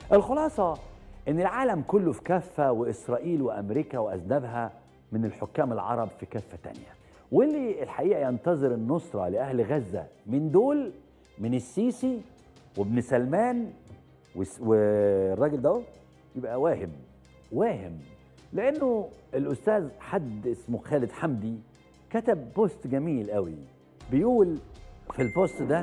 الخلاصة إن العالم كله في كفة وإسرائيل وأمريكا وأذنابها من الحكام العرب في كفة تانية واللي الحقيقة ينتظر النصرة لأهل غزة من دول من السيسي وابن سلمان والس- والراجل ده يبقى واهم واهم لأنه الأستاذ حد اسمه خالد حمدي كتب بوست جميل قوي بيقول في البوست ده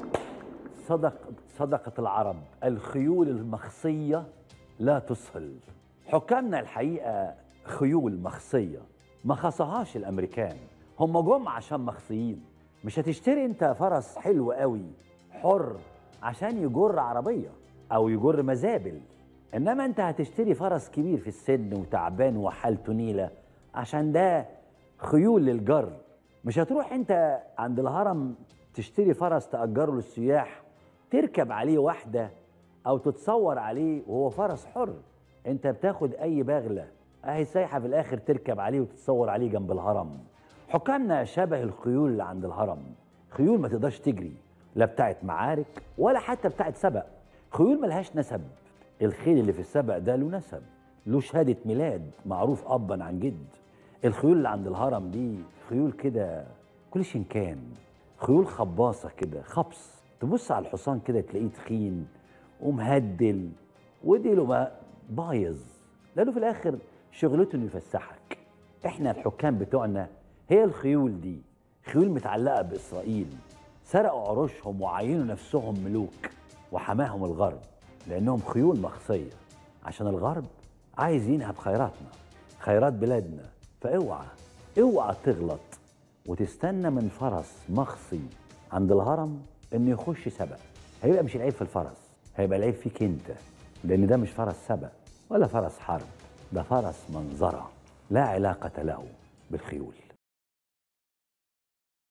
صدق صدقة العرب الخيول المخصية لا تصهل حكامنا الحقيقة خيول مخصية ما خصهاش الأمريكان هم جم عشان مخصيين مش هتشتري انت فرس حلو قوي حر عشان يجر عربية أو يجر مزابل إنما انت هتشتري فرس كبير في السن وتعبان وحالته نيلة عشان ده خيول للجر مش هتروح انت عند الهرم تشتري فرس تأجره للسياح تركب عليه واحدة أو تتصور عليه وهو فرس حر انت بتاخد أي بغلة أهي سايحة في الآخر تركب عليه وتتصور عليه جنب الهرم حكامنا شبه الخيول اللي عند الهرم خيول ما تقدرش تجري لا بتاعت معارك ولا حتى بتاعت سبق خيول ملهاش نسب الخيل اللي في السبق ده له نسب له شهادة ميلاد معروف أبا عن جد الخيول اللي عند الهرم دي خيول كده كل شنكان خيول خباصة كده خبص تبص على الحصان كده تلاقيه تخين ومهدل وديله ما بايظ لأنه في الآخر شغلته إنه يفسحك إحنا الحكام بتوعنا هي الخيول دي خيول متعلقة بإسرائيل سرقوا عروشهم وعينوا نفسهم ملوك وحماهم الغرب لأنهم خيول مخصية عشان الغرب عايز ينهب خيراتنا خيرات بلادنا فاوعى اوعى تغلط وتستنى من فرس مخصي عند الهرم انه يخش سبق هيبقى مش العيب في الفرس هيبقى العيب فيك انت لان ده مش فرس سبق ولا فرس حرب ده فرس منظره لا علاقه له بالخيول